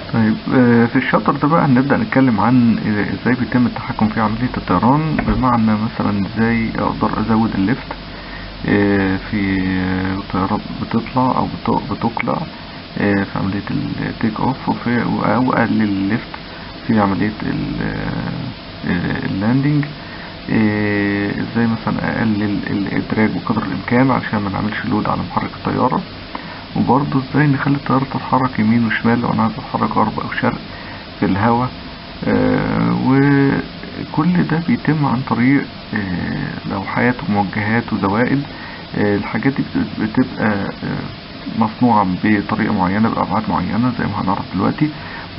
طيب آه، في الشابتر ده بقى هنبدأ نتكلم عن ازاي بيتم التحكم في عملية الطيران بمعنى مثلا ازاي اقدر ازود الليفت آه، في آه، طيارات بتطلع او بت- بتقلع آه، في عملية التيك اوف وفي او اقلل الليفت في عملية ال- آه، اللاندنج آه، ازاي مثلا اقلل الادراج بقدر الامكان عشان ما نعملش لود على محرك الطيارة وبرضه ازاي نخلي الطيارة تتحرك يمين وشمال لو انا عايز اتحرك غرب او شرق في الهواء آه وكل ده بيتم عن طريق آه لوحات وموجهات وزوائد آه الحاجات دي بت- بتبقى آه مصنوعة بطريقة معينة بأبعاد معينة زي ما هنعرف دلوقتي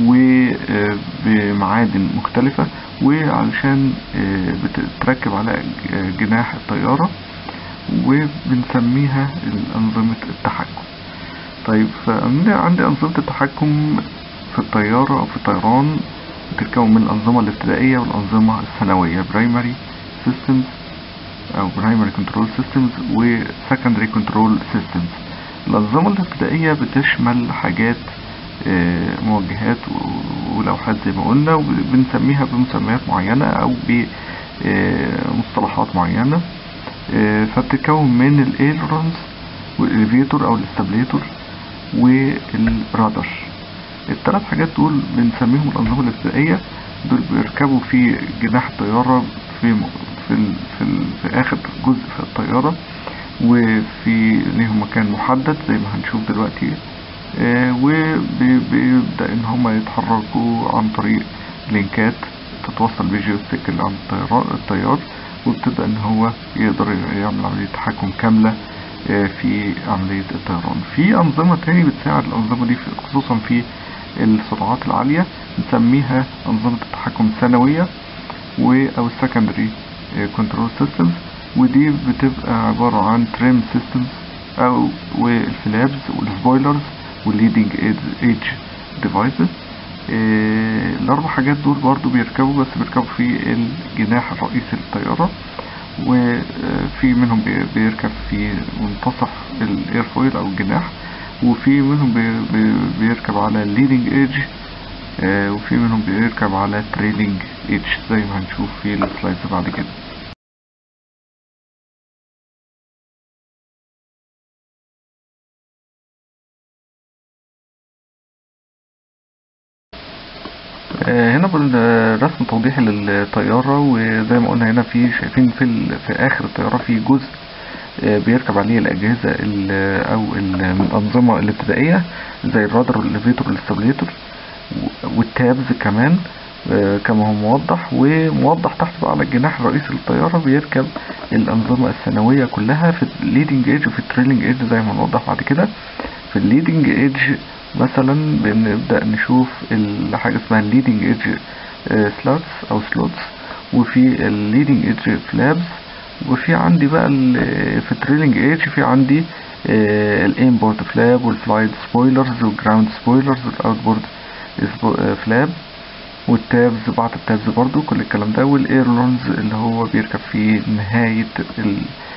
وبمعادن مختلفة وعلشان آه، بتتركب على ج- جناح الطيارة وبنسميها أنظمة التحكم طيب فعندي عندي أنظمة التحكم في الطيارة أو في الطيران بتتكون من الأنظمة الابتدائية والأنظمة الثانوية Primary Systems أو Primary Control Systems و Secondary Control Systems الأنظمة الابتدائية بتشمل حاجات آه، موجهات و- ولوحات زي ما قلنا وبنسميها بمسميات معينة أو بمصطلحات معينة آه، فبتتكون من الايلرونز والإليفيتور أو الاستابليتور والرادر الثلاث حاجات دول بنسميهم الأنظمة الابتدائية دول بيركبوا في جناح الطيارة في م- في ال في, ال في آخر جزء في الطيارة وفي ليهم مكان محدد زي ما هنشوف دلوقتي آه، وبيبدأ إن هما يتحركوا عن طريق لينكات تتوصل بجيوستيك اللي عند الطيار الطيار وبتبدأ إن هو يقدر يعمل عملية تحكم كاملة آه، في عملية الطيران في أنظمة تاني بتساعد الأنظمة دي في- خصوصا في السرعات العالية نسميها أنظمة التحكم الثانوية و أو السكندري كنترول سيستمز ودي بتبقى عبارة عن تريم سيستمز أو والفلابز والسبويلرز والليدنج ايدج ديفايسز الأربع حاجات دول برضو بيركبوا بس بيركبوا في الجناح الرئيسي للطيارة وفي منهم بي- بيركب في منتصف الايرفويل او الجناح وفي منهم بي- بي- بيركب على الليدنج ايدج وفي منهم بيركب على تريلينج ايدج زي ما هنشوف في السلايدز بعد كده آه، هنا بالرسم توضيحي للطيارة وزي ما قلنا هنا في شايفين في ال- في آخر الطيارة في جزء آه، بيركب عليه الأجهزة ال- أو الأنظمة الابتدائية زي الرادر والإليفيتور والاستابليتور و- والتابز كمان آه، كما هو موضح وموضح تحت بقى على الجناح الرئيسي للطيارة بيركب الأنظمة الثانوية كلها في الليدنج ايدج وفي التريلينج ايدج زي ما نوضح بعد كده في الليدنج ايدج مثلا بنبدأ نشوف ال- حاجة اسمها الليدنج ايدج سلوتس او سلوتس وفي الليدنج ايدج فلابس وفي عندي بقى ال- في التريلينج ايدج في عندي الانبورد فلاب والفلايت سبويلرز والجراوند سبويلرز والاوتبورد فلاب والتابز بعض التابز برضو كل الكلام ده والايرلونز اللي هو بيركب في نهاية ال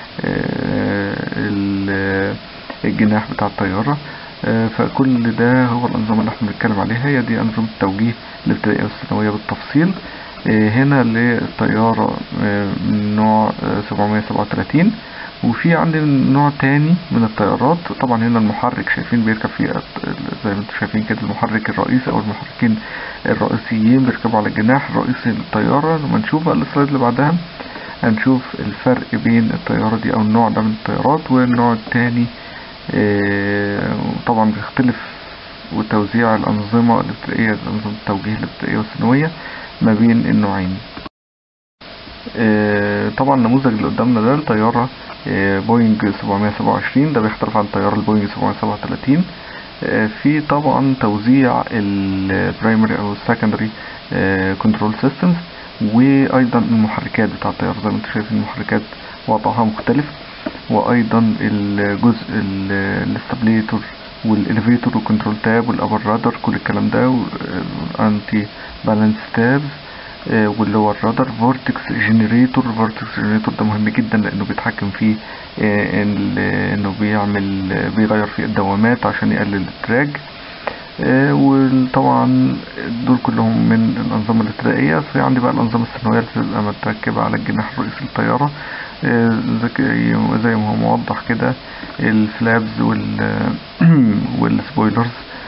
ال الجناح بتاع الطيارة آه، فكل ده هو الأنظمة اللي احنا بنتكلم عليها هي دي أنظمة التوجيه الابتدائية والثانوية بالتفصيل آه، هنا للطيارة آه، من نوع آه، 737 وفي عندي نوع تاني من الطيارات طبعا هنا المحرك شايفين بيركب فيه الت- زي ما انتم شايفين كده المحرك الرئيسي او المحركين الرئيسيين بيركبوا على الجناح الرئيسي للطيارة لما نشوف بقى السلايد اللي بعدها هنشوف الفرق بين الطيارة دي او النوع ده من الطيارات والنوع التاني آه، وطبعا بيختلف وتوزيع الأنظمة الابتدائية أنظمة التوجيه الابتدائية والثانوية ما بين النوعين آه، طبعا النموذج اللي قدامنا ده الطيارة آه، بوينج 727 ده بيختلف عن طيارة البوينج 737 آه، في طبعا توزيع البرايمري او السكندري كنترول سيستمز وايضا المحركات بتاع الطيارة زي ما انتم شايفين المحركات وضعها مختلف وايضا الجزء الاستابليتور والاليفيتور والكنترول تاب والابر رادر كل الكلام ده انتي بالانس تابز واللي هو الرادر فورتكس جنريتور فورتكس جنريتور ده مهم جدا لانه بيتحكم فيه آه، إن- انه بيعمل بيغير في الدوامات عشان يقلل التراج آه، وطبعا دول كلهم من الأنظمة الابتدائية في عندي بقى الأنظمة الثانوية اللي بتبقى متركبة على الجناح الرئيسي للطيارة آه، زي زي ما هو موضح كده الفلابز وال والسبويلرز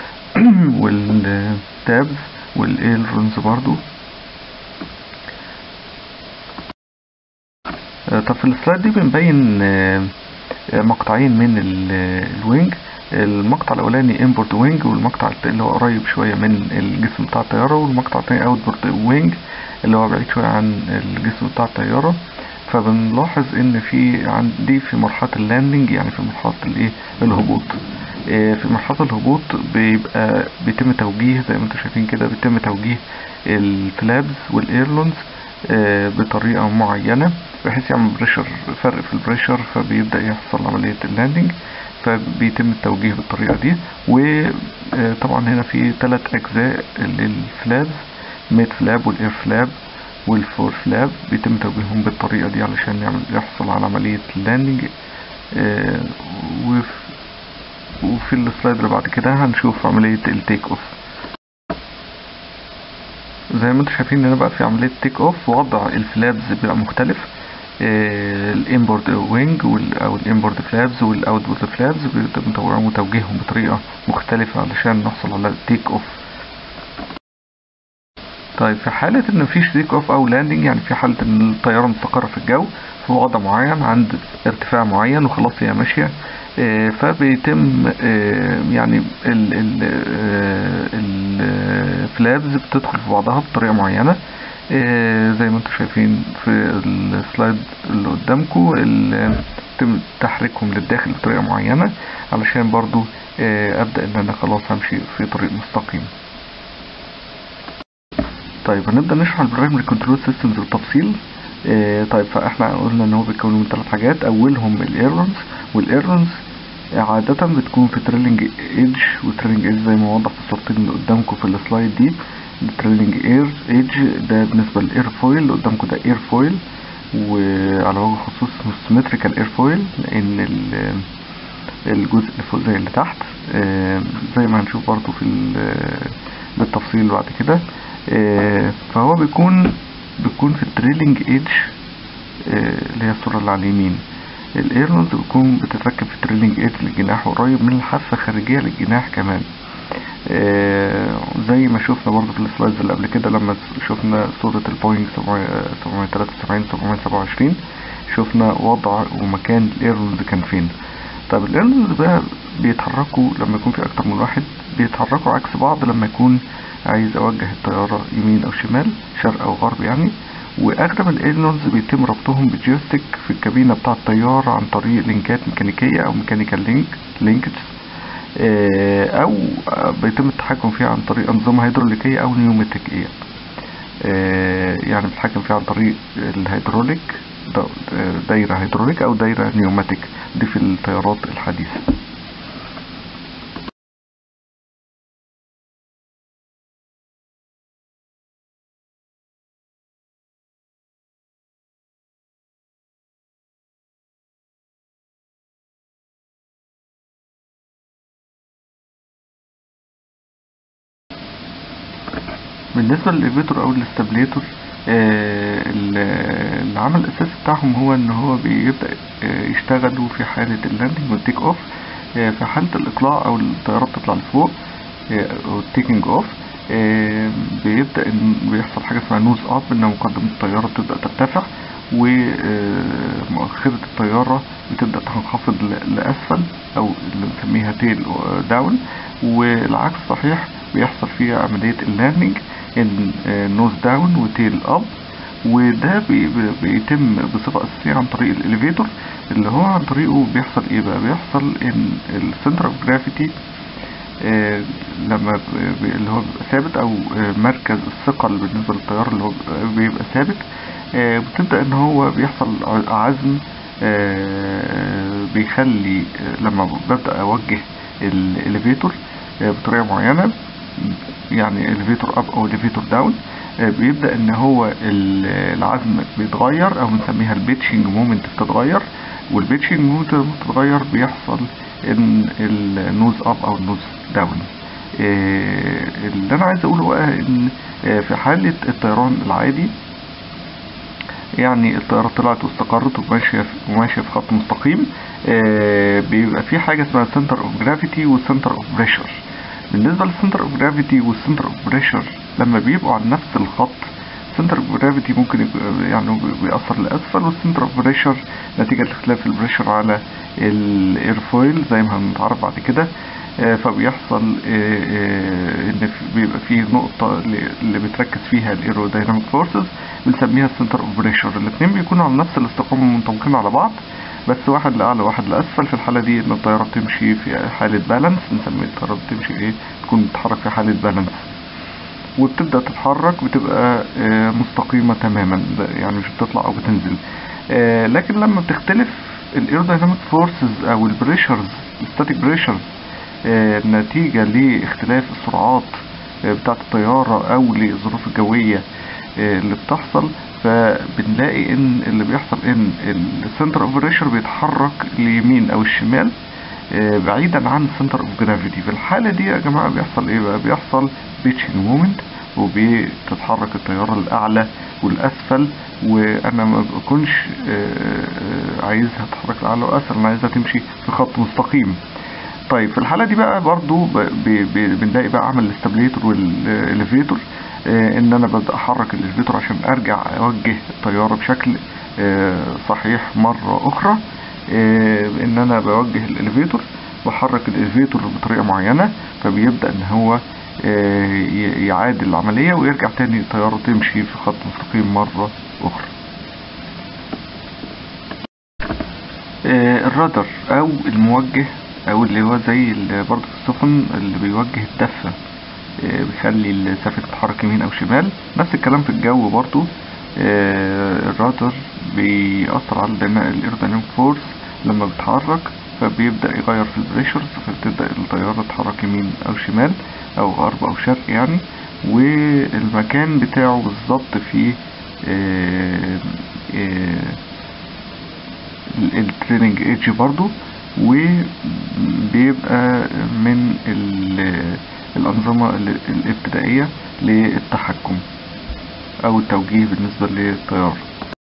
والتابز والايلرونز برضو آه، طب في السلايد دي بنبين آه، آه، مقطعين من ال- الوينج المقطع الاولاني انبورد وينج والمقطع الت- اللي هو قريب شويه من الجسم بتاع الطياره والمقطع التاني اوتبورد وينج اللي هو بعيد شويه عن الجسم بتاع الطياره فبنلاحظ ان في عندي في مرحله اللاندنج يعني في مرحله الايه الهبوط آه، في مرحله الهبوط بيبقى بيتم توجيه زي ما انتم شايفين كده بيتم توجيه الفلابز والايرلونز آه، بطريقة معينة بحيث يعمل بريشر فرق في البريشر فبيبدأ يحصل عملية اللاندنج فبيتم التوجيه بالطريقة دي وطبعا هنا في ثلاث أجزاء للفلابز ميد فلاب والاير فلاب والفور فلاب بيتم توجيههم بالطريقة دي علشان يعمل يحصل على عملية اللاندنج آه، وف- وفي السلايد اللي بعد كده هنشوف عملية التيك اوف زي ما انتم شايفين هنا بقى في عملية تيك اوف وضع الفلابز بيبقى مختلف الانبورد وينج او الانبورد فلابز والاوتبورد فلابز بيتم توجيههم وتوجيههم بطريقة مختلفة علشان نحصل على التيك اوف طيب في حالة ان مفيش تيك اوف او لاندنج يعني في حالة ان الطيارة مستقرة في الجو في وضع معين عند ارتفاع معين وخلاص هي ماشية آه، فبيتم آه، يعني ال ال آه، الفلابز بتدخل في بعضها بطريقة معينة آه، زي ما انتم شايفين في السلايد اللي قدامكم ال- يتم تحريكهم للداخل بطريقة معينة علشان برضو آه، ابدأ ان انا خلاص همشي في طريق مستقيم طيب هنبدأ نشرح البرايمري كنترول سيستمز بالتفصيل آه، طيب فاحنا قلنا ان هو بيتكون من ثلاث حاجات اولهم الايرونز والايرونز عادة بتكون في تريلينج ايدج وتريلينج ايدج زي ما وضح في الصورتين اللي قدامكم في السلايد دي التريلينج اير ايدج ده بالنسبة للاير فويل اللي قدامكم ده اير فويل وعلى وجه الخصوص اسمه سيمتريكال اير فويل لان ال- الجزء اللي فوق زي اللي تحت آه، زي ما هنشوف برضو في ال- بالتفصيل بعد كده آه، فهو بيكون بيكون في التريلينج ايدج اللي هي الصورة اللي على اليمين الايرونز بتكون بتتركب في التريلينج ايدج للجناح قريب من الحافة الخارجية للجناح كمان آه، زي ما شفنا برضه في السلايدز اللي قبل كده لما شفنا صورة البوينج 773 727 شفنا وضع ومكان الايرونز كان فين طب الايرونز بقى بيتحركوا لما يكون في اكتر من واحد بيتحركوا عكس بعض لما يكون عايز اوجه الطيارة يمين او شمال شرق او غرب يعني واغلب الايرونز بيتم ربطهم بجيوستيك في الكابينة بتاع الطيارة عن طريق لينكات ميكانيكية او ميكانيكال لينك لينكج او بيتم التحكم فيها عن طريق انظمة هيدروليكية او نيوماتيكية آه، يعني بتحكم فيها عن طريق الهيدروليك دا- دايرة هيدروليك او دايرة نيوماتيك دي في الطيارات الحديثة بالنسبة للإليفيتور أو الاستابليتور آه، ال- العمل الأساسي بتاعهم هو إن هو بيبدأ آه، يشتغلوا في حالة اللاندنج والتيك أوف آه، في حالة الإقلاع أو الطيارة بتطلع لفوق آه، أو التيكينج أوف آه، بيبدأ إن بيحصل حاجة اسمها نوز أب إن مقدمة الطيارة بتبدأ ترتفع ومؤخرة الطيارة بتبدأ تنخفض ل- لأسفل أو اللي بنسميها تيل داون والعكس صحيح بيحصل فيها عملية اللاندنج ان نوز داون وتيل اب وده بي- بي- بيتم بصفة أساسية عن طريق الإليفيتور اللي هو عن طريقه بيحصل إيه بقى بيحصل إن السنتر اوف جرافيتي لما ب- ب- اللي هو بيبقى ثابت أو آه، مركز الثقل بالنسبة للطيار اللي هو بيبقى- بيبقى ثابت آه، بتبدأ إن هو بيحصل ع- عزم آه، بيخلي آه، لما ببدأ أوجه الإليفيتور بطريقة معينة يعني elevator up او elevator down آه، بيبدأ ان هو ال- العزم بيتغير او بنسميها البيتشنج مومنت بتتغير والبيتشنج مومنت لما بتتغير بيحصل ان النوز اب او النوز داون آه، اللي انا عايز اقوله بقى ان آه، في حالة الطيران العادي يعني الطيارة طلعت واستقرت وماشية في- وماشية في خط مستقيم آه، بيبقى في حاجة اسمها سنتر اوف جرافيتي والسنتر اوف بريشر بالنسبة للسنتر اوف جرافيتي والسنتر اوف بريشر لما بيبقوا على نفس الخط سنتر اوف جرافيتي ممكن يبقى- يعني بيأثر لأسفل والسنتر اوف بريشر نتيجة لاختلاف البريشر على الايرفويل زي ما هنتعرف بعد كده آه، فبيحصل آه، آه، ان في- بيبقى فيه نقطة اللي- اللي بتركز فيها الايرودايناميك فورسز بنسميها السنتر اوف بريشر الاثنين بيكونوا على نفس الاستقامة منطبقين على بعض بس واحد لأعلى واحد لأسفل في الحالة دي ان الطيارة بتمشي في حالة بالانس بنسمي الطيارة بتمشي ايه تكون بتتحرك في حالة بالانس وبتبدأ تتحرك بتبقى آه، مستقيمة تماما ب- يعني مش بتطلع او بتنزل آه، لكن لما بتختلف الايرودايناميك فورسز او البريشرز الستاتيك بريشرز نتيجة لاختلاف السرعات آه، بتاعة الطيارة او للظروف الجوية آه، اللي بتحصل فبنلاقي ان اللي بيحصل ان السنتر اوف بريشر بيتحرك اليمين او الشمال آه، بعيدا عن السنتر اوف جرافيتي في الحالة دي يا جماعة بيحصل ايه بقى بيحصل بيتشنج مومنت وبتتحرك الطيارة الأعلى والأسفل وأنا ما بكونش آه، آه، عايزها تتحرك الأعلى والأسفل أنا عايزها تمشي في خط مستقيم طيب في الحالة دي بقى برضو ب- ب- ب- بنلاقي بقى عمل الاستابليتور والإليفيتور ان انا ببدأ احرك الإليفيتور عشان ارجع اوجه الطيارة بشكل آه، صحيح مرة اخرى آه، ان انا بوجه الإليفيتور بحرك الإليفيتور بطريقة معينة فبيبدأ ان هو آه، ي- يعادل العملية ويرجع تاني الطيارة تمشي في خط مستقيم مرة اخرى آه، الرادر او الموجه او اللي هو زي ال- برضه في السفن اللي بيوجه الدفة آه، بيخلي السفينة تتحرك يمين او شمال نفس الكلام في الجو برضه آه، الرادر بيأثر على الايروديناميك فورس لما بيتحرك فبيبدأ يغير في البريشرز فبتبدأ الطيارة تتحرك يمين او شمال او غرب او شرق يعني والمكان بتاعه بالظبط في آه، آه، التريننج ايدج برضو وبيبقى من ال- الأنظمة ال- الابتدائية للتحكم أو التوجيه بالنسبة للطيارة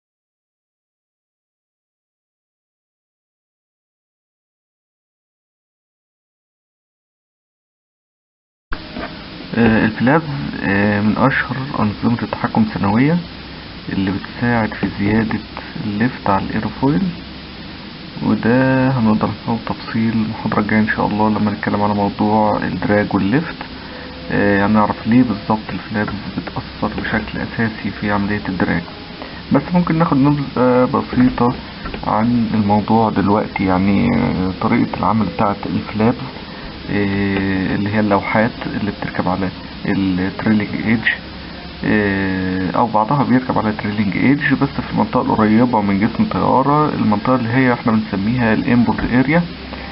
آه، الفلابز آه، من أشهر أنظمة التحكم السنوية اللي بتساعد في زيادة الليفت على الإيروفويل وده هنقدر نفهمه بتفصيل المحاضرة الجاية إن شاء الله لما نتكلم على موضوع الدراج والليفت آه، يعني نعرف ليه بالظبط الفلابز بتأثر بشكل أساسي في عملية الدراج بس ممكن ناخد نبذة بسيطة عن الموضوع دلوقتي يعني آه، طريقة العمل بتاعة الفلابز آه، اللي هي اللوحات اللي بتركب على التريلينج ايدج او بعضها بيركب على تريلينج ايدج بس في المنطقة القريبة من جسم الطيارة المنطقة اللي هي احنا بنسميها الانبورد اريا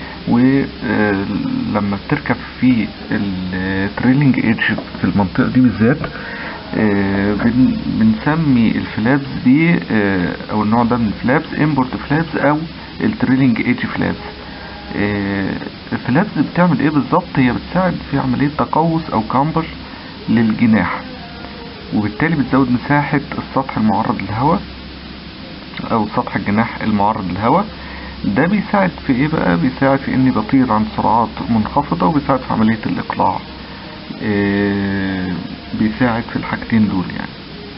ولما بتركب في التريلينج ايدج في المنطقة دي بالذات آه، بن- بنسمي الفلابس دي آه، او النوع ده من الفلابس امبورت فلابس او التريلينج ايدج فلابس الفلابس بتعمل ايه بالظبط هي بتساعد في عملية تقوس او كامبر للجناح وبالتالي بتزود مساحة السطح المعرض للهواء او سطح الجناح المعرض للهواء ده بيساعد في ايه بقى بيساعد في اني بطير عند سرعات منخفضة وبيساعد في عملية الاقلاع آه، بيساعد في الحاجتين دول يعني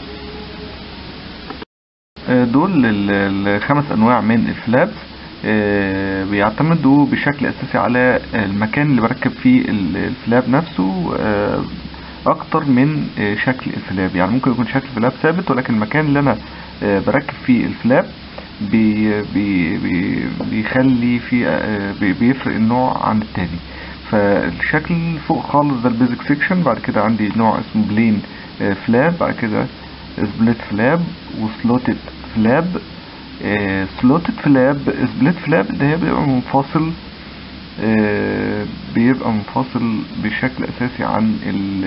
آه، دول ال- الخمس انواع من الفلابس آه، بيعتمدوا بشكل اساسي على المكان اللي بركب فيه ال- الفلاب نفسه آه، اكتر من آه، شكل الفلاب يعني ممكن يكون شكل الفلاب ثابت ولكن المكان اللي انا آه، بركب فيه الفلاب بي بي بي بيخلي في آه، بي بيفرق النوع عن التاني فالشكل فوق خالص ده البيزك سيكشن بعد كده عندي نوع اسمه بلين فلاب بعد كده سبليت فلاب وسلوتد فلاب سلوتد فلاب سبليت فلاب ده هي بيبقى منفصل آه، بيبقى منفصل بشكل اساسي عن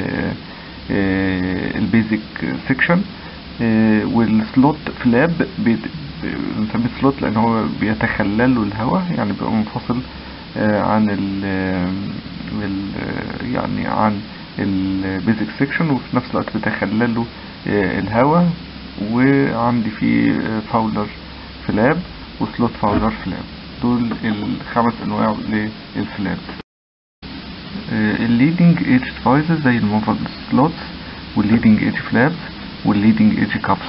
البيزك سيكشن والسلوت فلاب بيت- بنسميه سلوت لان هو بيتخلله الهواء يعني بيبقى منفصل آه، عن ال بال يعني عن البيزك سيكشن وفي نفس الوقت بتخلله آه، الهواء وعندي فيه فاولر فلاب وسلوت فاولر فلاب دول الخمس انواع للفلاب الليدنج ايدج ديفايسز زي الموفر سلوتس والليدنج ايدج فلابس والليدنج ايدج كابس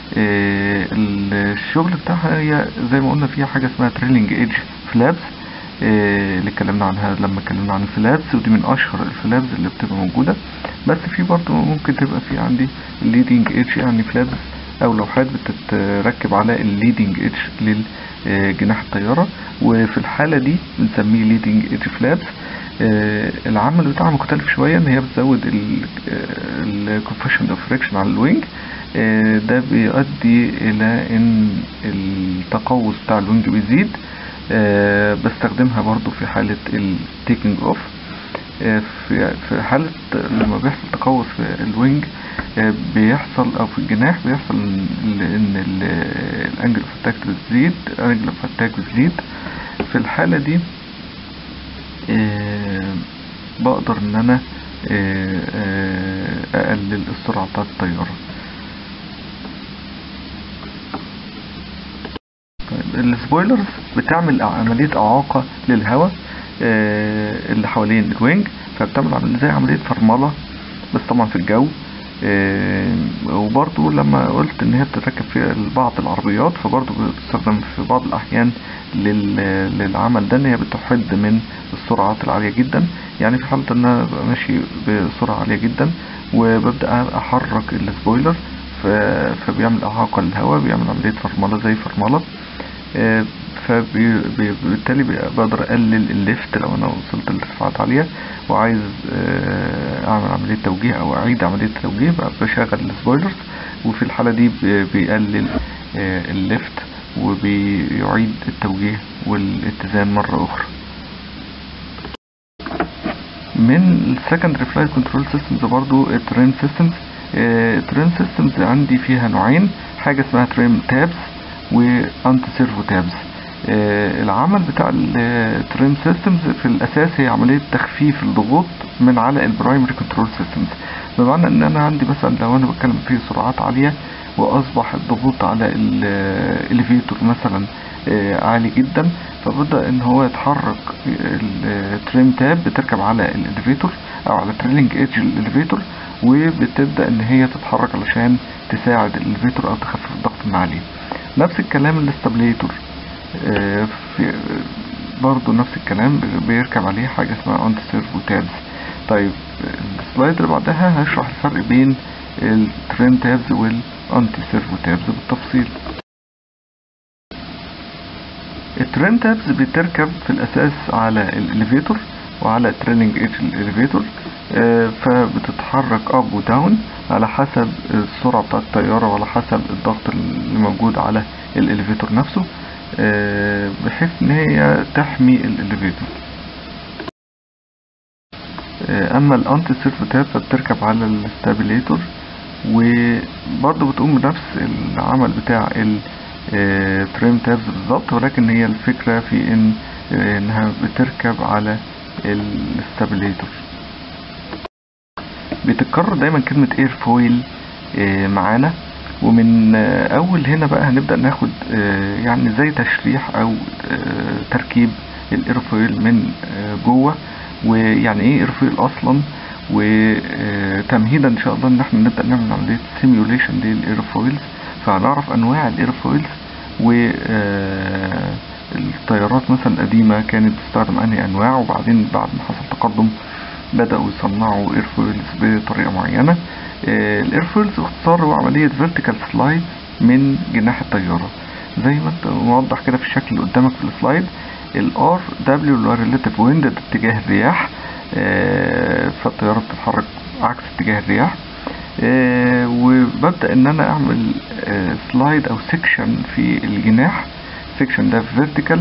الشغل بتاعها هي زي ما قلنا فيها حاجة اسمها تريلينج ايدج فلابس اللي اتكلمنا عنها لما اتكلمنا عن الفلابس ودي من اشهر الفلابس اللي بتبقى موجودة بس في برضه ممكن تبقى في عندي الليدنج ايدج يعني فلابس او لوحات بتتركب على الليدنج ايدج للجناح الطيارة وفي الحالة دي بنسميه ليدنج ايدج فلابس العمل بتاعها مختلف شوية ان هي بتزود الكوفيشنت اوف فريكشن على الوينج آه، ده بيؤدي الى ان التقوس بتاع الوينج بيزيد آه، بستخدمها برضو في حالة التيكنج اوف في في حالة لما بيحصل تقوس في الوينج آه، بيحصل او في الجناح بيحصل ان ان الانجل اوف اتاك بتزيد الانجل اوف اتاك بتزيد في الحالة دي آه، بقدر ان انا آه، آه، اقلل السرعة بتاعت الطيارة طيب السبويلرز بتعمل عملية اعاقة للهواء آه، اللي حوالين الوينج فبتعمل عمل زي عملية فرملة بس طبعا في الجو آه، وبرضو لما قلت ان هي بتتركب في بعض العربيات فبرضو بتستخدم في بعض الاحيان لل- للعمل ده ان هي بتحد من السرعات العالية جدا يعني في حالة ان انا ببقى ماشي بسرعة عالية جدا وببدأ احرك السبويلر ف- فبيعمل اعاقة للهواء بيعمل عملية فرملة زي فرملة آه، فبالتالي بقدر اقلل الليفت لو انا وصلت لارتفاعات عالية وعايز آه، اعمل عملية توجيه او اعيد عملية التوجيه بقى بشغل السبويلرز وفي الحالة دي ب- بيقلل آه، الليفت وبيعيد التوجيه والاتزان مرة اخرى من السكندري فلايت كنترول سيستمز برضو الترين سيستمز الترين سيستمز عندي فيها نوعين حاجة اسمها ترين تابس وانتي سيرفو تابس العمل بتاع الترين سيستمز في الاساس هي عملية تخفيف الضغوط من على البرايمري كنترول سيستمز بمعنى ان انا عندي مثلا لو انا بتكلم في سرعات عالية واصبح الضغوط على الاليفيتور مثلا آه، عالي جدا فبدأ ان هو يتحرك التريم تاب بتركب على الاليفيتور او على تريلينج ايدج الاليفيتور وبتبدأ ان هي تتحرك علشان تساعد الاليفيتور او تخفف الضغط من عليه نفس الكلام الاستابليتور آه، في برضه نفس الكلام بيركب عليه حاجة اسمها انتي سيرفو تابز طيب السلايد اللي بعدها هشرح الفرق بين الترين تابز والانتي سيرفو تابز بالتفصيل الترين تابز بتركب في الاساس على الاليفيتور وعلى تريلينج ايدج الاليفيتور آه، فبتتحرك اب وداون على حسب السرعة بتاعت الطيارة وعلى حسب الضغط اللي موجود على الاليفيتور نفسه آه، بحيث ان هي تحمي الاليفيتور آه، اما الانتي سيرفو تاب فبتركب على الستابيليتور وبرضه بتقوم بنفس العمل بتاع التريم تابز بالظبط ولكن هي الفكرة في ان آه، انها بتركب على الستابيليتور بتتكرر دايما كلمة اير فويل معانا ومن آه، اول هنا بقى هنبدأ ناخد آه، يعني زي تشريح او آه، تركيب الايرفويل من آه، جوه ويعني ايه ايرفويل اصلا وتمهيدا ان شاء الله ان احنا نبدأ نعمل عملية سيميوليشن للايرفويلز فهنعرف انواع الايرفويلز و آه، الطيارات مثلا القديمة كانت بتستخدم انهي انواع وبعدين بعد ما حصل تقدم بدأوا يصنعوا ايرفويلز بطريقة معينة الايرفويلز باختصار هو عملية فيرتيكال سلايد من جناح الطيارة زي ما انت موضح كده في الشكل اللي قدامك في السلايد الار دبليو اللي هو ريليتيف ويند ده اتجاه الرياح آه، فالطيارة بتتحرك عكس اتجاه الرياح آه، وببدأ ان انا اعمل سلايد او سيكشن في الجناح سيكشن ده فيرتيكال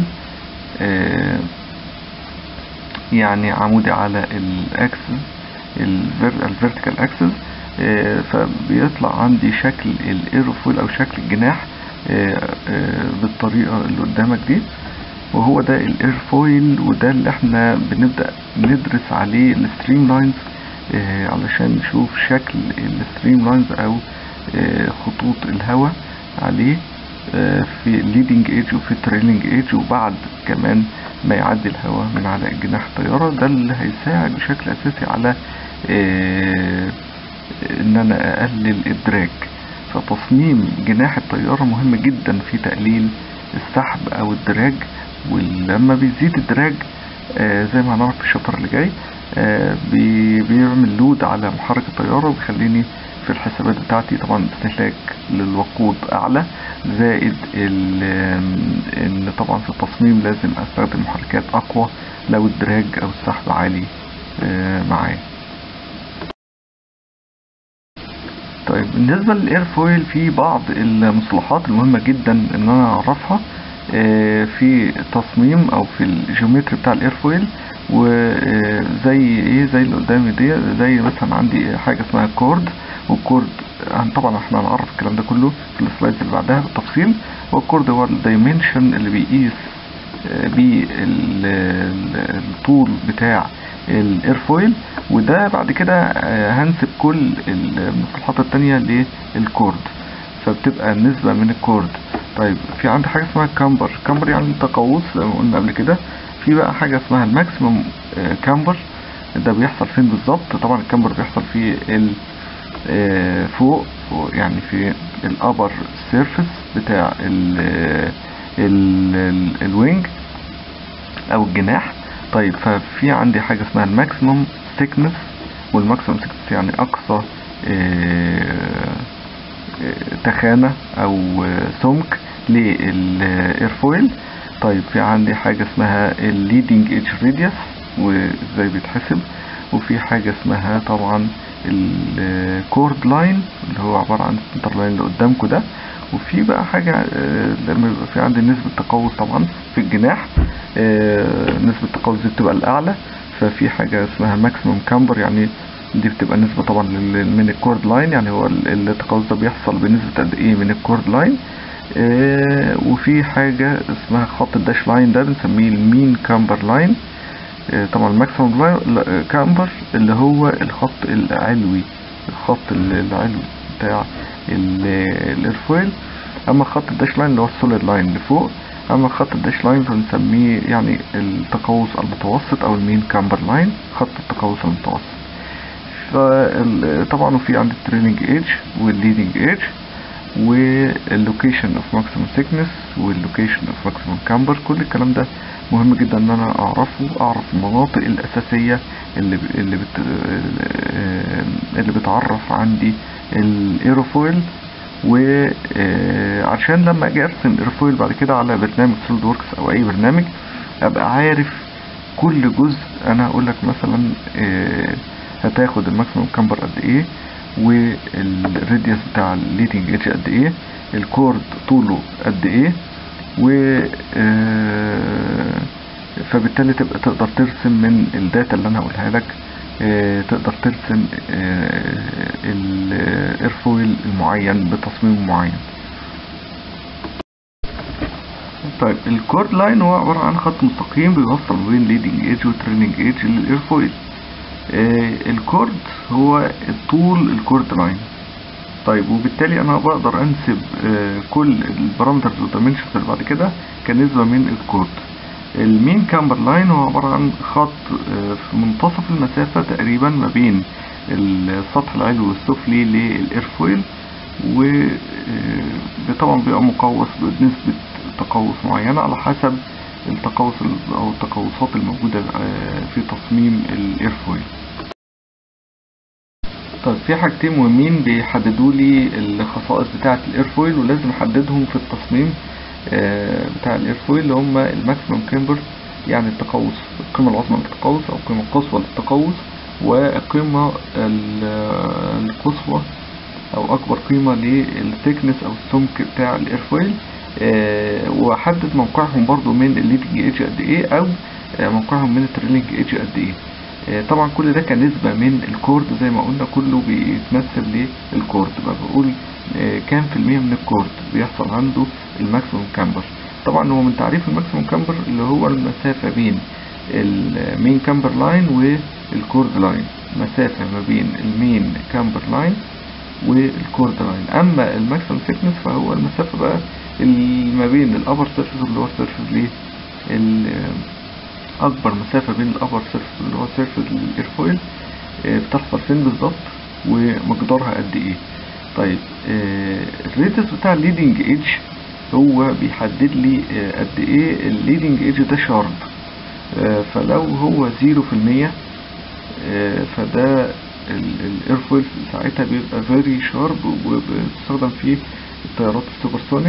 يعني عمودي على الاكسس الفيرتيكال اكسس فبيطلع عندي شكل الايروفويل او شكل الجناح آه، آه، بالطريقة اللي قدامك دي وهو ده الايرفويل وده اللي احنا بنبدأ ندرس عليه الستريم لاينز اه علشان نشوف شكل الستريم لاينز او اه خطوط الهواء عليه اه في الليدنج ايدج وفي التريلينج ايدج وبعد كمان ما يعدي الهواء من على جناح الطيارة ده اللي هيساعد بشكل اساسي على ان انا اقلل الدراج فتصميم جناح الطيارة مهم جدا في تقليل السحب او الدراج ولما بيزيد الدراج آه زي ما هنعرف في الشابتر اللي جاي آه بي بيعمل لود على محرك الطيارة وبيخليني في الحسابات بتاعتي طبعا استهلاك للوقود اعلى زائد ان طبعا في التصميم لازم استخدم محركات اقوى لو الدراج او السحب عالي آه معايا طيب بالنسبة للايرفويل في بعض المصطلحات المهمة جدا ان انا اعرفها في تصميم او في الجيومتري بتاع الايرفويل وزي ايه زي اللي قدامي دي زي مثلا عندي حاجة اسمها كورد والكورد طبعا احنا هنعرف الكلام ده كله في السلايدز اللي بعدها بالتفصيل والكورد هو الدايمنشن اللي بيقيس بيه الطول بتاع الايرفويل وده بعد كده هنسب كل المصطلحات التانية للكورد فبتبقى نسبة من الكورد طيب في عندي حاجة اسمها كامبر كامبر يعني تقوس زي ما قلنا قبل كده في بقى حاجة اسمها الماكسيموم كامبر ده بيحصل فين بالظبط طبعا الكامبر بيحصل في ال فوق يعني في الابر سيرفيس بتاع ال ال الوينج او الجناح طيب ففي عندي حاجة اسمها الماكسيموم ثيكنس والماكسيموم ثيكنس يعني اقصى تخانة او سمك للايرفويل طيب في عندي حاجة اسمها الليدنج ايدج راديوس وازاي بيتحسب وفي حاجة اسمها طبعا الكورد لاين اللي هو عبارة عن السنتر لاين اللي قدامكم ده وفي بقى حاجة لما يبقى في عندي نسبة تقوس طبعا في الجناح نسبة التقوس دي بتبقى الأعلى ففي حاجة اسمها ماكسيموم كامبر يعني دي بتبقى نسبة طبعا من الكورد لاين يعني هو التقوس ده بيحصل بنسبة قد ايه من الكورد لاين اه وفي حاجة اسمها خط الداش لاين ده بنسميه المين كامبر لاين اه طبعا الماكسيموم كامبر اللي هو الخط العلوي الخط العلوي بتاع الايرفويل اما خط الداش لاين اللي هو السوليد لاين اللي فوق اما خط الداش لاين فبنسميه يعني التقوس المتوسط او المين كامبر لاين خط التقوس المتوسط طبعا في عندي التريننج ايدج والليدنج ايدج واللوكيشن اوف ماكسيمم ثيكنس واللوكيشن اوف ماكسيمم كامبر كل الكلام ده مهم جدا ان انا اعرفه اعرف المناطق الاساسيه اللي اللي بت اللي بتعرف عندي الايروفويل وعشان لما اجي ارسم ايروفويل بعد كده على برنامج سوليد وركس او اي برنامج ابقى عارف كل جزء انا هقول لك مثلا هتاخد الماكسيموم كامبر قد ايه والراديوس بتاع الليدنج ايدج قد ايه الكورد طوله قد ايه و فبالتالي تبقى تقدر ترسم من الداتا اللي انا هقولها لك تقدر ترسم الايرفويل المعين بتصميم معين طيب الكورد لاين هو عبارة عن خط مستقيم بيوصل ما بين ليدنج ايدج وتريننج ايدج للايرفويل الكورد هو طول الكورد لاين طيب وبالتالي انا بقدر انسب كل البارامترز والدايمنشنز اللي بعد كده كنسبة من الكورد المين كامبر لاين هو عبارة عن خط في منتصف المسافة تقريبا ما بين السطح العلوي والسفلي للايرفويل وطبعا بيبقى مقوس بنسبة تقوس معينة على حسب التقوس او التقوسات الموجودة في تصميم الايرفويل طيب في حاجتين مهمين بيحددوا لي الخصائص بتاعة الايرفويل ولازم احددهم في التصميم بتاع الايرفويل اللي هم الماكسيمم كامبر يعني التقوس القيمة العظمى للتقوس او القيمة القصوى للتقوس والقيمة القصوى او اكبر قيمة للثيكنس او السمك بتاع الايرفويل أه واحدد موقعهم برضو من الليدنج ايدج قد ايه او أه موقعهم من التريلينج ايدج قد ايه أه طبعا كل ده كنسبة من الكورد زي ما قلنا كله بيتمثل للكورد بقول كام في المية من الكورد بيحصل عنده الماكسيموم كامبر طبعا هو من تعريف الماكسيموم كامبر اللي هو المسافة بين المين كامبر لاين والكورد لاين مسافة ما بين المين كامبر لاين والكورد لاين اما الماكسيموم ثيكنس فهو المسافة بقى اللي ما بين الابر سيرفيس واللور سيرفيس ليه اكبر مسافة بين الابر سيرفيس واللور سيرفيس للايرفويل بتحصل فين بالظبط ومقدارها قد ايه طيب الريتس بتاع الليدنج ايدج هو بيحدد لي قد ايه الليدنج ايدج ده شارب فلو هو زيرو في المية فده الايرفويل ساعتها بيبقى فيري شارب وبتستخدم فيه الطيارات السوبرسونيك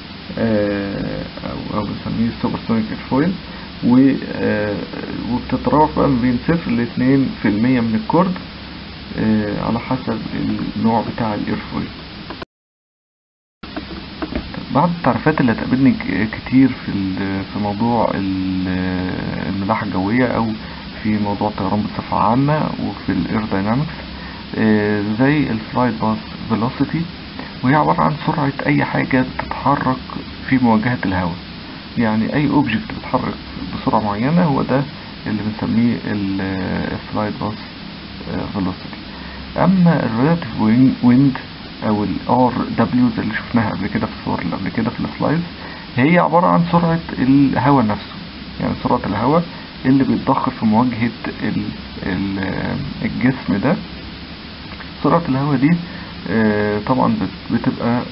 او او بنسميه السوبرسونيك ايرفويل وبتتراوح بقى من بين صفر لاتنين في المية من الكورد على حسب النوع بتاع الايرفويل بعض التعريفات اللي هتقابلني كتير في في موضوع الملاحة الجوية او في موضوع الطيران بصفة عامة وفي الايرداينامكس زي الفلايت باس فيلوسيتي وهي عبارة عن سرعة اي حاجة بتتحرك في مواجهة الهواء يعني اي اوبجكت بيتحرك بسرعة معينة هو ده اللي بنسميه الفلايت باس فيلوسيتي اما الريلاتيف ويند او الار دبليو زي اللي شفناها قبل كده في الصور اللي قبل كده في السلايدز هي عبارة عن سرعة الهواء نفسه يعني سرعة الهواء اللي بيتضخ في مواجهة ال ال الجسم ده سرعة الهواء دي طبعا بتبقى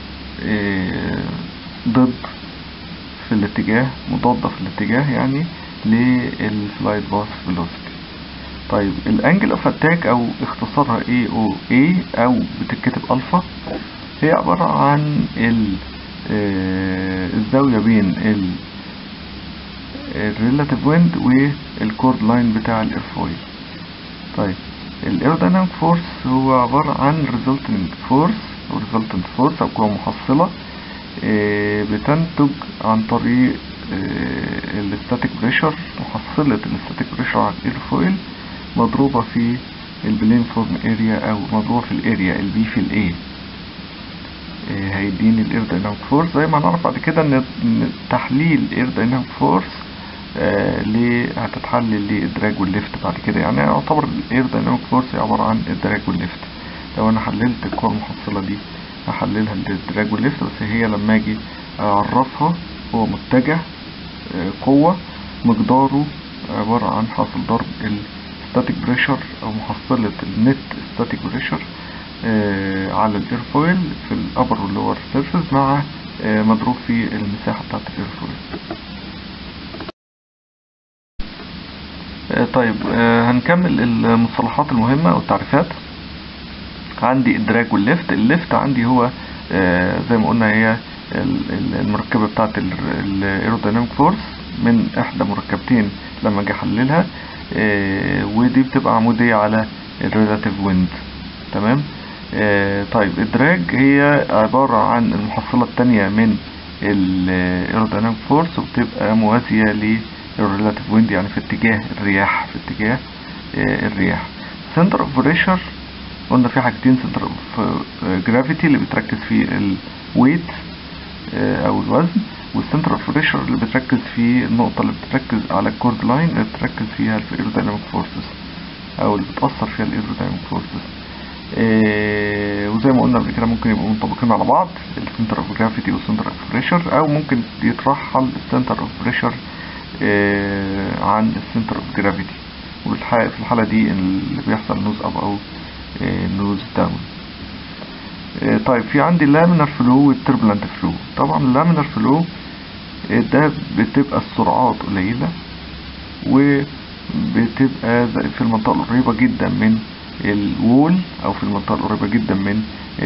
ضد في الاتجاه مضادة في الاتجاه يعني للفلايت باس فيلوسيتي طيب الانجل اوف اتاك او اختصارها اي او اي او بتتكتب الفا هي عبارة عن ال الزاوية بين ال الريلاتيف ويند والكورد لاين بتاع الايرفويل طيب الايروديناميك فورس هو عبارة عن resultant فورس او resultant فورس او قوة محصلة بتنتج عن طريق الستاتيك بريشر محصلة الستاتيك بريشر على الايرفويل مضروبة في البلين فورم اريا او مضروبة في الاريا البي في الاي هيديني الايرديناميك فورس زي ما هنعرف بعد كده ان تحليل الايرديناميك فورس ليه هتتحلل للدراج والليفت بعد كده يعني يعتبر الايرديناميك فورس عبارة عن الدراج والليفت لو انا حللت القوة المحصلة دي هحللها للدراج والليفت بس هي لما اجي اعرفها هو متجه قوة مقداره عبارة عن حاصل ضرب الستاتيك بريشر او محصلة النت ستاتيك بريشر على الايرفويل في الابر واللور سيرفيس مع مضروب في المساحة بتاعت الايرفويل طيب هنكمل المصطلحات المهمة او التعريفات عندي الدراج والليفت الليفت عندي هو زي ما قلنا هي المركبة بتاعت الايروديناميك فورس من احدى مركبتين لما اجي احللها ودي بتبقى عمودية على الريلاتيف ويند تمام طيب الدراج هي عبارة عن المحصلة التانية من الايروديناميك فورس وبتبقى موازية للريلاتيف ويند يعني في اتجاه الرياح في اتجاه الرياح سنتر اوف بريشر قلنا في حاجتين سنتر اوف جرافيتي اللي بتركز في الويت او الوزن والسنتر اوف بريشر اللي بتركز في النقطة اللي بتركز على الكورد لاين اللي بتركز فيها في الايروديناميك فورسز او اللي بتأثر فيها الايروديناميك فورسز إيه وزي ما قلنا قبل كده ممكن يبقوا منطبقين على بعض السنتر اوف جرافيتي والسنتر اوف بريشر او ممكن يترحل السنتر اوف بريشر إيه عن السنتر اوف جرافيتي وفي الحالة دي اللي بيحصل نوز اب او إيه نوز داون طيب في عندي اللامينر فلو والتربلنت فلو طبعا اللامينر فلو ده بتبقى السرعات قليلة وبتبقى في المنطقة القريبة جدا من الوول او في المنطقة القريبة جدا من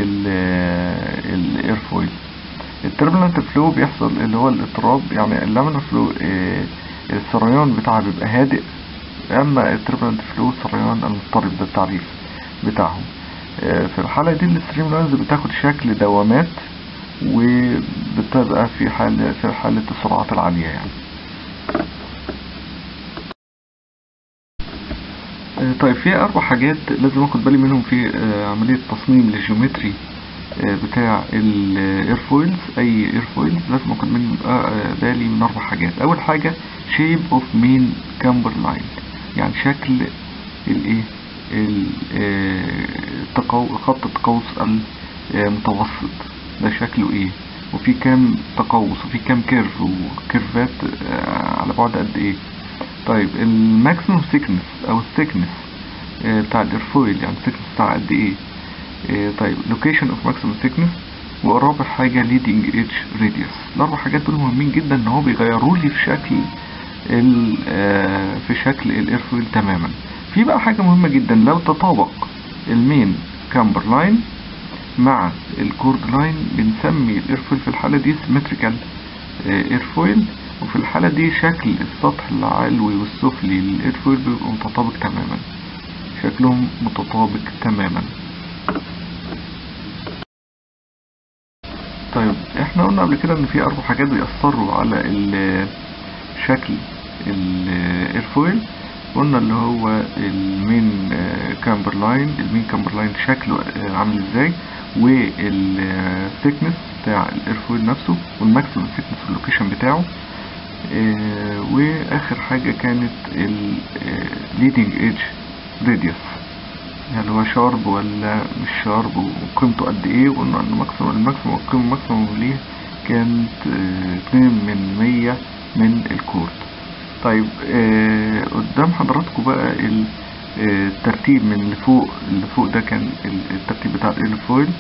الايرفويل التربلنت فلو بيحصل اللي هو الاضطراب يعني اللامينر فلو السريان بتاعها بيبقى هادئ اما التربلنت فلو السريان المضطرب ده التعريف بتاعهم في الحالة دي الستريم لاينز بتاخد شكل دوامات وبتبقى في حالة في حالة السرعات العالية يعني طيب في أربع حاجات لازم أخد بالي منهم في عملية تصميم الجيومتري آه، بتاع الايرفويلز اي ايرفويلز لازم اخد منه يبقى آه، بالي من اربع حاجات اول حاجة شيب اوف مين كامبر لاين يعني شكل الايه ال- آه، التقو- خط التقوس المتوسط ده شكله ايه وفي كام تقوس وفي كام كيرف وكيرفات آه، على بعد قد ايه طيب الماكسيموم سيكنس او الثيكنس بتاع الايرفويل يعني الثيكنس بتاع قد ايه آه، طيب لوكيشن اوف ماكسيموم ثيكنس ورابع حاجة leading edge radius الأربع حاجات دول مهمين جدا إن هو بيغيروا لي في شكل ال آه، في شكل الايرفويل تماما في بقى حاجة مهمة جدا لو تطابق المين كامبر لاين مع الكورد لاين بنسمي الايرفويل في الحالة دي سيمتريكال ايرفويل وفي الحالة دي شكل السطح العلوي والسفلي للايرفويل بيبقى متطابق تماما شكلهم متطابق تماما طيب احنا قلنا قبل كده ان في اربع حاجات بيأثروا على ال- شكل الايرفويل قلنا اللي هو المين كامبر لاين المين كامبر لاين شكله آه، عامل ازاي والثيكنس بتاع الايرفويل نفسه والماكسيمم ثيكنس واللوكيشن بتاعه آه، واخر حاجة كانت الليدنج ايدج راديوس يعني هو شارب ولا مش شارب وقيمته قد ايه وقلنا ان ماكسيموم الماكسيموم القيمة الماكسيموم ليه كانت آه، اتنين من مية من الكورد طيب آه، قدام حضراتكم بقى ال- آه، الترتيب من اللي فوق اللي فوق ده كان ال- الترتيب بتاع الايرفويل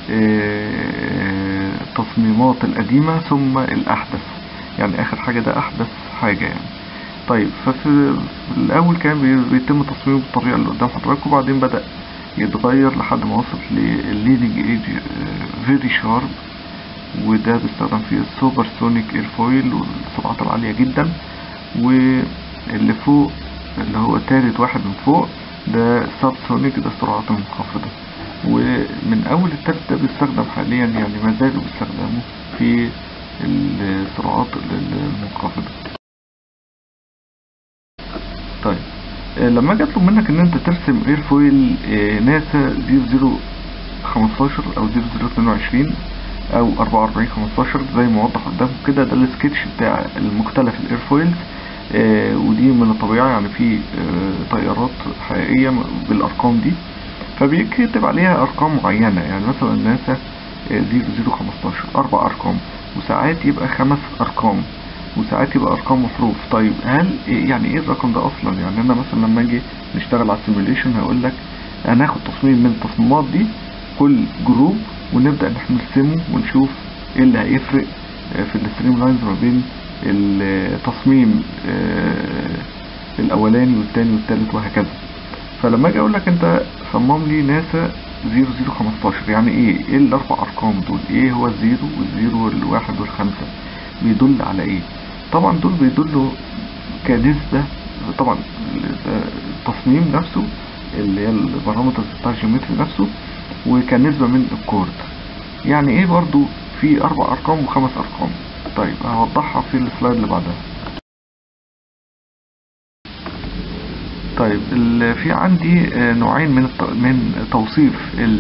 آه، التصميمات القديمة ثم الأحدث يعني آخر حاجة ده أحدث حاجة يعني طيب ففي في الأول كان بي- بيتم تصميمه بالطريقة اللي قدام حضراتكم وبعدين بدأ يتغير لحد ما وصل للليدنج ايج فيري شارب وده بيستخدم في السوبر سونيك ايرفويل والسرعات العالية جدا واللي فوق اللي هو تالت واحد من فوق ده ساب سونيك ده السرعات المنخفضة ومن أول التالت ده بيستخدم حاليا يعني ما زالوا بيستخدموا في السرعات المنخفضة طيب آه، لما اجي اطلب منك ان انت ترسم ايرفويل آه، ناسا 0015 او 0022 او 4415 زي ما وضح قدامكم كده ده السكتش بتاع المختلف الايرفويلز آه، ودي من الطبيعة يعني في آه، طيارات حقيقية بالارقام دي فبيكتب عليها ارقام معينة يعني مثلا ناسا آه، 0015 اربع ارقام وساعات يبقى خمس ارقام وساعات يبقى ارقام وحروف طيب هل إيه يعني ايه الرقم ده اصلا يعني انا مثلا لما اجي نشتغل على السيموليشن هقول لك هناخد تصميم من التصميمات دي كل جروب ونبدا ان احنا نرسمه ونشوف ايه اللي هيفرق آه، في الستريم لاينز ما بين التصميم آه، الاولاني والتاني والتالت وهكذا فلما اجي اقول لك انت صمم لي ناسا 0015 يعني ايه ايه الاربع ارقام دول ايه هو الزيرو والزيرو والواحد والخمسة بيدل على ايه طبعا دول بيدلوا كنسبة طبعا التصميم نفسه اللي هي البارامتر بتاع الجيومتري نفسه وكنسبة من الكورد يعني ايه برضو في اربع ارقام وخمس ارقام طيب هوضحها في السلايد اللي بعدها طيب ال- في عندي آه، نوعين من الت- من توصيف ال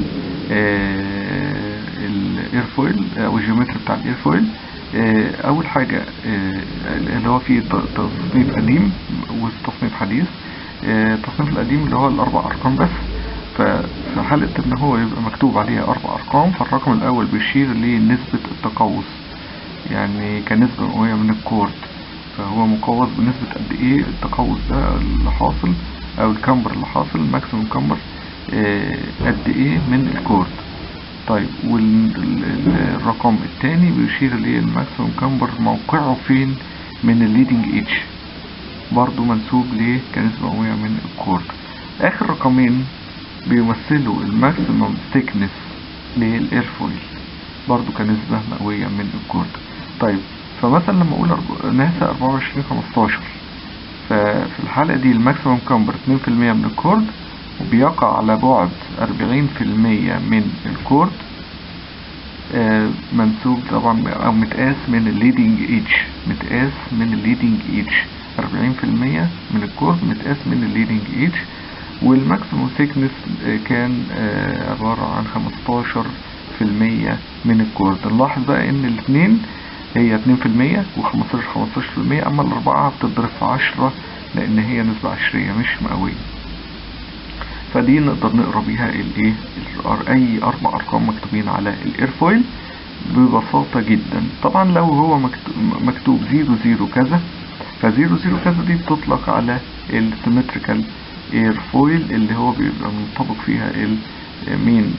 الايرفويل او الجيومتري بتاع الايرفويل آه، اول حاجة آه، اللي هو فيه ت- تصنيف قديم وتصنيف حديث آه، التصنيف القديم اللي هو الاربع ارقام بس ففي حالة ان هو يبقى مكتوب عليها اربع ارقام فالرقم الاول بيشير لنسبة التقوس يعني كنسبة مئوية من الكورد فهو مقوس بنسبة قد ايه التقوس ده اللي حاصل او الكمبر اللي حاصل الماكسيموم كمبر آه، قد ايه من الكورد طيب والرقم الثاني بيشير للماكسيموم كمبر موقعه فين من الليدنج ايدج برضو منسوب ليه كنسبة مئوية من الكورد اخر رقمين بيمثلوا الماكسيموم ثيكنس للايرفويل برضو كنسبة مئوية من الكورد طيب فمثلا لما اقول أرب- ناسا 24 15 ففي الحالة دي الماكسيموم كامبر 2% من الكورد وبيقع على بعد 40% من الكورد آه، منسوب طبعا او متقاس من الليدنج ايدج متقاس من الليدنج ايدج 40% من الكورد متقاس من الليدنج ايدج والماكسيموم ثيكنس كان آه، عبارة عن 15 في المية من الكورد نلاحظ بقى ان الاتنين هي اتنين في المية وخمستاشر خمستاشر في المية اما الاربعة بتضرب في عشرة لان هي نسبة عشرية مش مئوية فدي نقدر نقرا بيها الايه ال- اي اربع ارقام مكتوبين على الايرفويل ببساطة جدا طبعا لو هو مكتوب, مكتوب زيرو زيرو كذا فزيرو زيرو كذا دي بتطلق على السيمتريكال ايرفويل اللي هو بيبقى منطبق فيها المين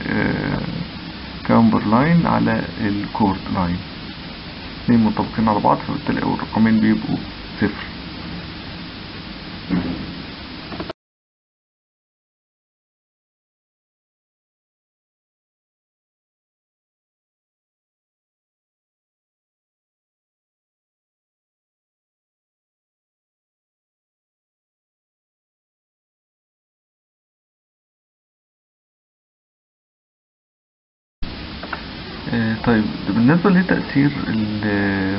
كامبر لاين على الكورد لاين اتنين منطبقين على بعض فبالتالي اول رقمين بيبقوا صفر آه، طيب بالنسبة لتأثير ال-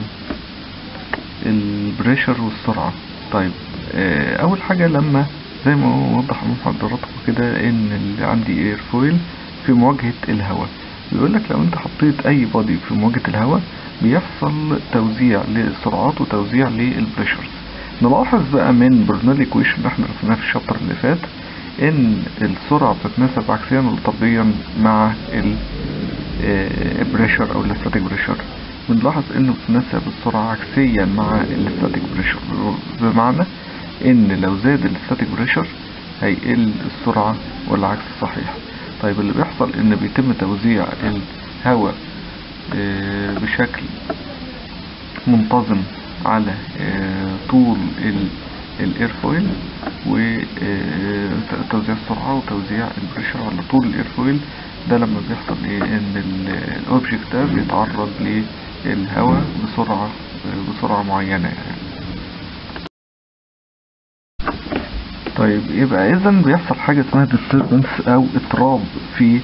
البريشر والسرعة طيب آه، أول حاجة لما زي ما هو وضح من حضراتكم كده إن اللي عندي اير فويل في مواجهة الهواء بيقول لك لو أنت حطيت أي بودي في مواجهة الهواء بيحصل توزيع للسرعات وتوزيع للبريشرز نلاحظ بقى من برنال ايكويشن اللي احنا رسمناه في الشابتر اللي فات ان السرعة بتتناسب عكسيا وطرديا مع ال بريشر او الاستاتيك بريشر بنلاحظ انه بتناسب السرعة عكسيا مع الاستاتيك بريشر بمعنى ان لو زاد الاستاتيك بريشر هيقل السرعة والعكس صحيح طيب اللي بيحصل ان بيتم توزيع الهواء آه، بشكل منتظم على آه، طول الايرفويل وتوزيع السرعة وتوزيع البريشر على طول الايرفويل ده لما بيحصل ايه ان الاوبجكت ده بيتعرض للهواء بسرعة بسرعة معينة يعني طيب يبقى اذا بيحصل حاجة اسمها disturbance او اضطراب في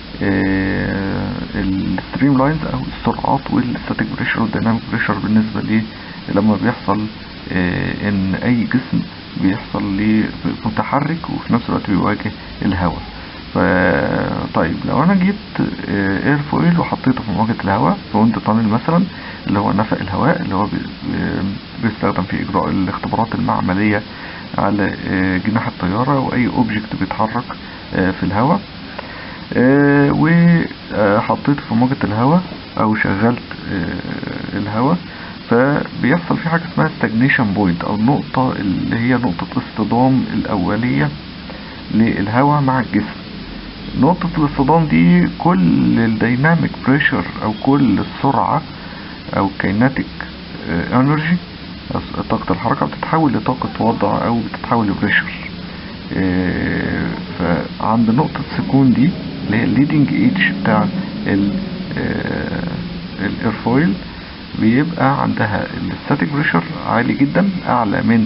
الستريم لاينز او السرعات والستاتيك بريشر والديناميك بريشر بالنسبة ليه لما بيحصل آه، ان اي جسم بيحصل ليه متحرك وفي نفس الوقت بيواجه الهواء ف طيب لو انا جيت اير فويل وحطيته في مواجهة الهواء في ويند تانل مثلا اللي هو نفق الهواء اللي هو بي- بيستخدم في اجراء الاختبارات المعملية على آه، جناح الطيارة واي اوبجكت بيتحرك آه، في الهواء آه، وحطيته في موجة الهواء او شغلت آه، الهواء فبيحصل في حاجة اسمها stagnation point او النقطة اللي هي نقطة اصطدام الاولية للهواء مع الجسم نقطة الاصطدام دي كل الديناميك بريشر او كل السرعة او كيناتيك انرجي طاقة الحركة بتتحول لطاقة وضع او بتتحول لبريشر آه، فعند نقطة سكون دي اللي هي الليدنج ايدج بتاع الايرفويل بيبقى عندها الستاتيك بريشر عالي جدا اعلى من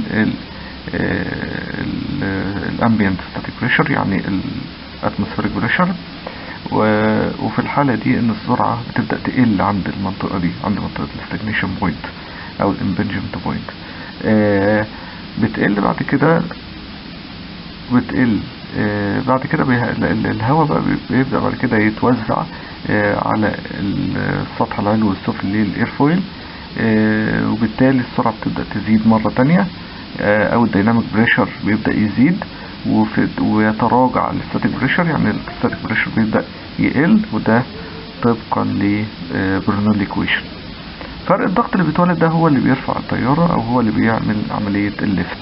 الامبيانت ستاتيك بريشر يعني الاتموسفيريك بريشر وفي الحالة دي ان السرعة بتبدأ تقل عند المنطقة دي عند منطقة الاستجنيشن بوينت او الامبنجمنت بوينت بتقل بعد كده بتقل آه، بعد كده بيه- ال- ال- الهواء بقى بي- بيبدأ بعد كده يتوزع آه، على السطح العلوي والسفلي للايرفويل آه، وبالتالي السرعة بتبدأ تزيد مرة تانية آه، او الديناميك بريشر بيبدأ يزيد وفي ويتراجع الستاتيك بريشر يعني الستاتيك بريشر بيبدأ يقل وده طبقا لبرنول ايكويشن فرق الضغط اللي بيتولد ده هو اللي بيرفع الطيارة او هو اللي بيعمل عملية الليفت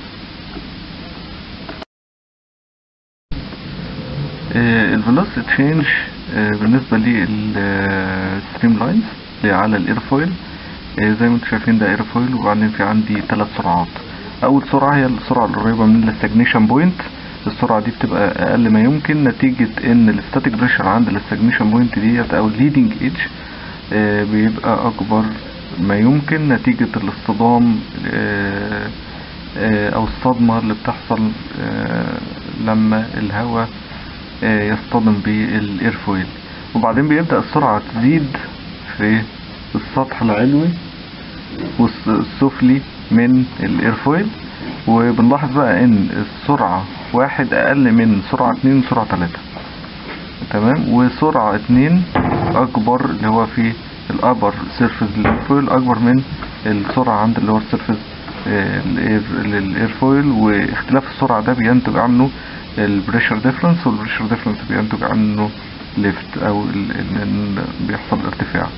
الفيلوسيتي تشينج بالنسبة للستريم لاينز اللي على الايرفويل آه، زي ما انتم شايفين ده ايرفويل وبعدين في عندي ثلاث سرعات اول سرعة هي السرعة القريبة من الاستجنيشن بوينت السرعة دي بتبقى اقل ما يمكن نتيجة ان الستاتيك بريشر عند الاستجنيشن بوينت ديت او الليدنج ايدج بيبقى اكبر ما يمكن نتيجة الاصطدام آه، آه، او الصدمة اللي بتحصل آه، لما الهواء آه، يصطدم بالايرفويل وبعدين بيبدأ السرعة تزيد في السطح العلوي والسفلي من الايرفويل وبنلاحظ بقى ان السرعة واحد اقل من سرعة اتنين وسرعة تلاتة تمام وسرعة اتنين اكبر اللي هو في الابر سيرفيس للفويل اكبر من السرعة عند اللور سيرفيس الاير للايرفويل واختلاف السرعة ده بينتج عنه البريشر ديفرنس والبريشر ديفرنس بينتج عنه ليفت او ال- ال- ال- بيحصل ارتفاع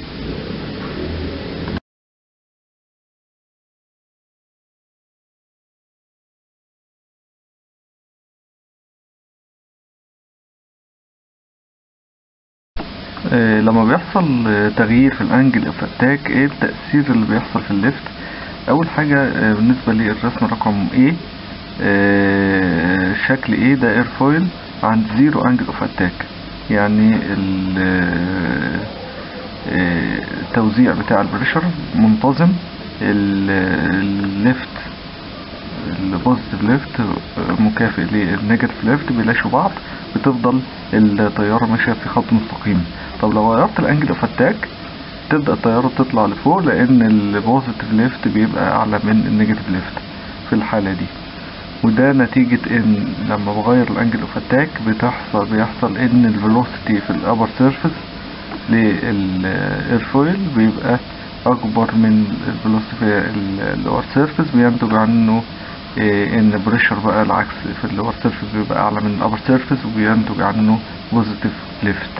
آه، لما بيحصل آه، تغيير في الانجل اوف اتاك ايه التأثير اللي بيحصل في الليفت اول حاجة آه، بالنسبة للرسم رقم A آه، شكل A ده ايرفويل عند زيرو انجل اوف اتاك يعني ال- آه، آه، التوزيع بتاع البريشر منتظم الليفت البوزيتيف ليفت مكافئ للنيجاتيف ليفت بيلاشوا بعض بتفضل الطيارة ماشية في خط مستقيم طب لو غيرت الانجل اوف اتاك تبدأ الطيارة تطلع لفوق لان البوزيتيف ليفت بيبقى اعلى من النيجاتيف ليفت في الحالة دي وده نتيجة ان لما بغير الانجل اوف اتاك بتحصل بيحصل ان الفيلوسيتي في الابر سيرفيس للايرفويل بيبقى اكبر من الفيلوسيتي في اللور سيرفيس بينتج عنه إيه ان بريشر بقى العكس في اللور سيرفيس بيبقى اعلى من الابر سيرفيس وبينتج عنه بوزيتيف ليفت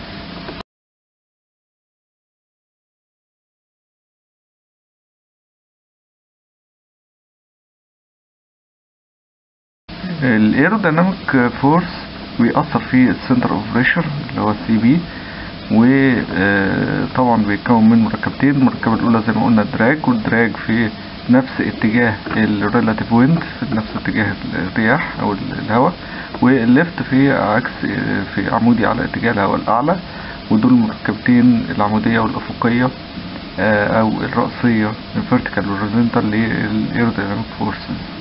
الايروديناميك فورس بيأثر في السنتر اوف بريشر اللي هو السي بي وطبعا بيتكون من مركبتين المركبة الأولى زي ما قلنا الدراج والدراج في نفس اتجاه الريلاتيف ويند في نفس اتجاه الرياح أو الهواء والليفت في عكس في عمودي على اتجاه الهواء الأعلى ودول المركبتين العمودية والأفقية آه، أو الرأسية الفيرتيكال والهوريزونتال للإيروديناميك فورسز